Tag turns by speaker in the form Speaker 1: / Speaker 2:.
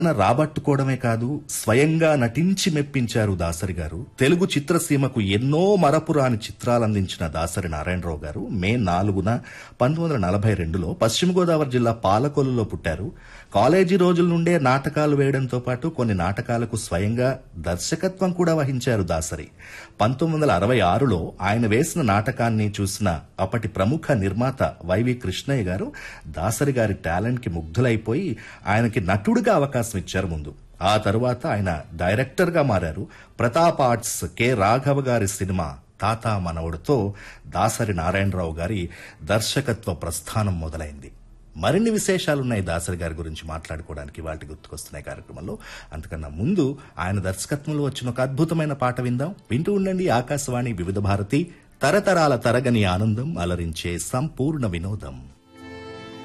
Speaker 1: రాబట్టుకోవడమే కాదు స్వయంగా నటించి మెప్పించారు దాసరి గారు తెలుగు చిత్రసీమకు ఎన్నో మరపురాని చిత్రాలందించిన దాసరి నారాయణరావు గారు మే నాలుగున పంతొమ్మిది వందల నలభై రెండులో పశ్చిమ గోదావరి జిల్లా పాలకొల్లులో పుట్టారు కాలేజీ రోజుల నుండే నాటకాలు వేయడంతో పాటు కొన్ని నాటకాలకు స్వయంగా దర్శకత్వం కూడా వహించారు దాసరి పంతొమ్మిది వందల అరవై ఆరులో ఆయన వేసిన నాటకాన్ని చూసిన అప్పటి ప్రముఖ నిర్మాత వైవి కృష్ణయ్య గారు దాసరి గారి టాలెంట్ కి ముగ్ధులైపోయి ఆయనకి నటుడిగా అవకాశం ఇచ్చారు ముందు ఆ తరువాత ఆయన డైరెక్టర్ గా మారారు ప్రతాప్ ఆర్ట్స్ కె రాఘవ గారి సినిమా తాత మనవడితో దాసరి నారాయణరావు గారి దర్శకత్వ ప్రస్థానం మొదలైంది మరిన్ని విశేషాలున్నాయి దాసరి గారి గురించి మాట్లాడుకోవడానికి వాటి గుర్తుకొస్తున్నాయి కార్యక్రమంలో అంతకన్నా ముందు ఆయన దర్శకత్వంలో వచ్చిన ఒక అద్భుతమైన పాట విందాం వింటూ ఉండండి ఆకాశవాణి వివిధ భారతి తరతరాల తరగని ఆనందం అలరించే సంపూర్ణ వినోదం